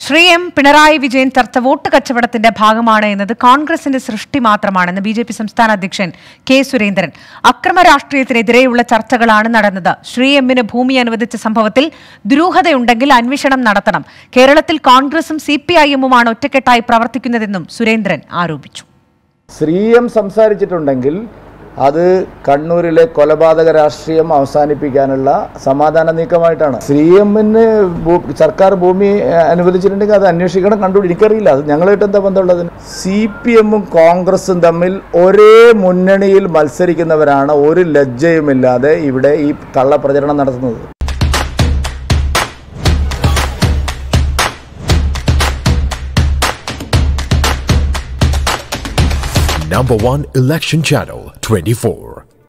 Shri M Pinarayi Vijayan ചർച്ച vote കച്ചവടത്തിന്റെ ഭാഗമാണ് എന്നത് കോൺഗ്രസിന്റെ സൃഷ്ടി മാത്രമാണെന്ന് ബി ജെ പി സംസ്ഥാന അധ്യക്ഷൻ കെ സുരേന്ദ്രൻ അക്രമ രാഷ്ട്രീയത്തിനെതിരെയുള്ള ചർച്ചകളാണ് നടന്നത് ശ്രീ എമ്മിന് ഭൂമി അനുവദിച്ച സംഭവത്തിൽ ദുരൂഹതയുണ്ടെങ്കിൽ അന്വേഷണം നടത്തണം കേരളത്തിൽ കോൺഗ്രസും സി പി ഐ എമ്മുമാണ് ഒറ്റക്കെട്ടായി പ്രവർത്തിക്കുന്നതെന്നും സുരേന്ദ്രൻ ആരോപിച്ചു ശ്രീ എം സംസാരിച്ചിട്ടുണ്ടെങ്കിൽ അത് കണ്ണൂരിലെ കൊലപാതക രാഷ്ട്രീയം അവസാനിപ്പിക്കാനുള്ള സമാധാന നീക്കമായിട്ടാണ് ശ്രീ എമ്മിന് സർക്കാർ ഭൂമി ഏഹ്, അനുവദിച്ചിട്ടുണ്ടെങ്കിൽ അത് അന്വേഷിക്കണം കണ്ടു എനിക്കറിയില്ല അത് ഞങ്ങളായിട്ട് എന്താ ബന്ധമുള്ളത് സി പി എമ്മും കോൺഗ്രസും തമ്മിൽ ഒരേ മുന്നണിയിൽ മത്സരിക്കുന്നവരാണ് ഒരു ലജ്ജയുമില്ലാതെ ഇവിടെ ഈ കള്ളപ്രചരണം നടത്തുന്നത് Number one election channel 24.